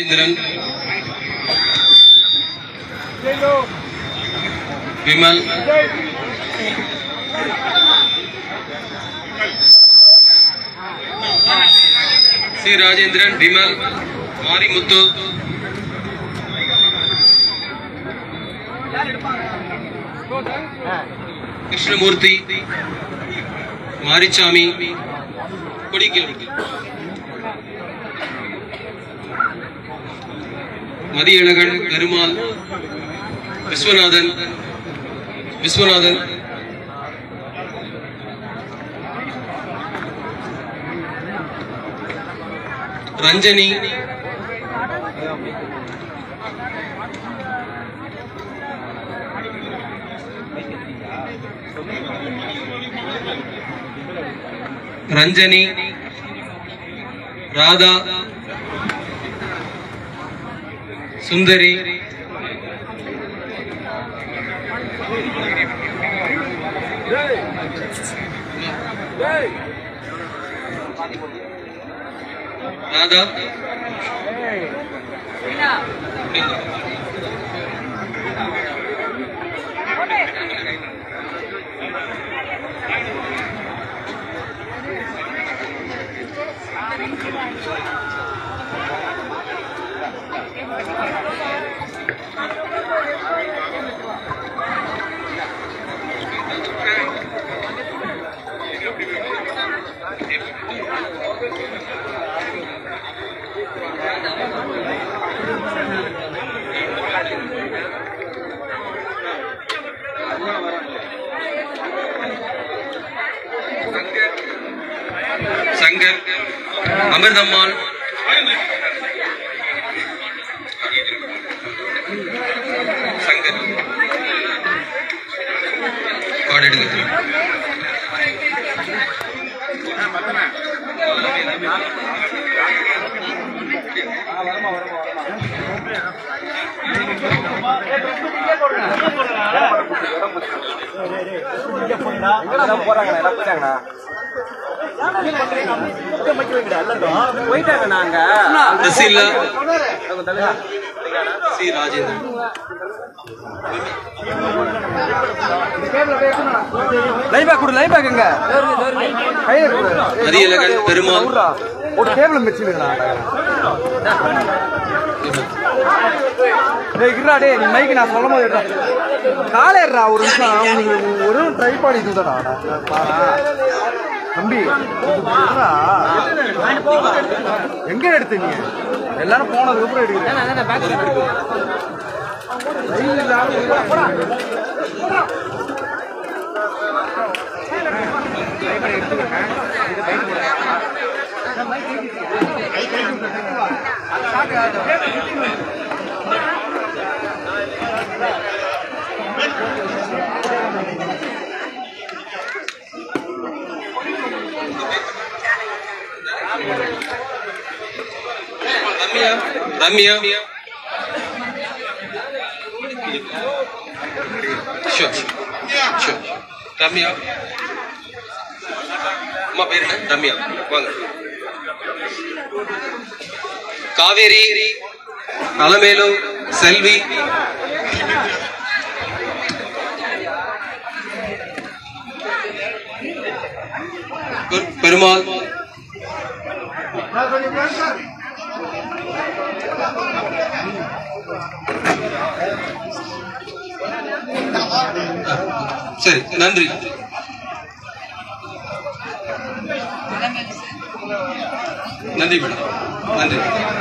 Indiran Vimal C Rajendran Vimal Marimuthu Krishnamoorthy Marichamy Kodikkal Mathiyazhagan Perumal Viswanathan Viswanathan Ranjani Ranjani Radha Sundari Radha Shankar Amirthammal Shankar card எடுங்க போயிட்டாங்க நாங்க ரசீலா சி ராஜேந்திரன் லைவ் கொடு லைவ் எங்க கையில கொடு மதியழகன் பெருமாள் ஒரு டேபிள் வச்சுருக்கா டேய் இருடா டேய் நீ மைக்கு நான் சொல்லும் போது இருடா காலை இருடா ஒரு நிமிஷம் உனக்கு ஒரு ட்ரை பண்ணி தூதடா தம்பி இது இருடா. எங்க எடுத்த நீ எல்லாரும் போனதுக்கு அப்புறம் எடுக்கிறேன் ரம்யா ரம்யா ஷூர் ஷூர் ரம்யா அம்மா பேர் என்ன ரம்யா வாங்க காவேரி அலமேலு செல்வி பெ- பெருமாள் சரி நன்றி நன்றி மேடம் நன்றி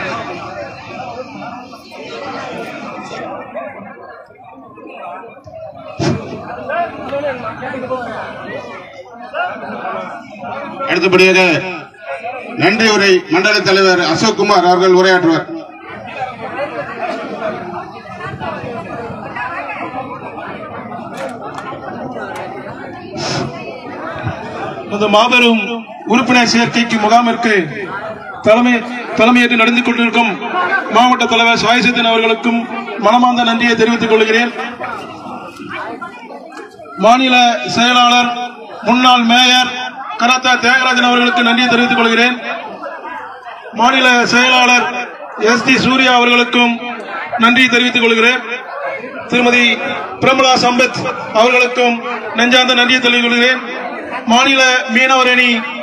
அடுத்தபடியாக நன்றி உரை மண்டல தலைவர் அசோக் குமார் அவர்கள் உரையாற்றுவார் இந்த மாபெரும் உறுப்பினர் சேர்க்கைக்கு முகாமிற்கு தலைமை தலைமையேற்று நடந்து கொண்டிருக்கும் மாவட்ட தலைவர் சாயசத்தின் அவர்களுக்கும் மனமார்ந்த நன்றியை தெரிவித்துக் கொள்கிறேன் மாநில செயலாளர் முன்னாள் மேயர் கராத்தா தியாகராஜன் அவர்களுக்கு நன்றியை தெரிவித்துக் கொள்கிறேன் மாநில செயலாளர் எஸ் டி சூர்யா அவர்களுக்கும் நன்றி தெரிவித்துக் கொள்கிறேன் திருமதி பிரமலா சம்பத் அவர்களுக்கும் நெஞ்சார்ந்த நன்றியை தெரிவித்துக் கொள்கிறேன் மாநில மீனவர் அணி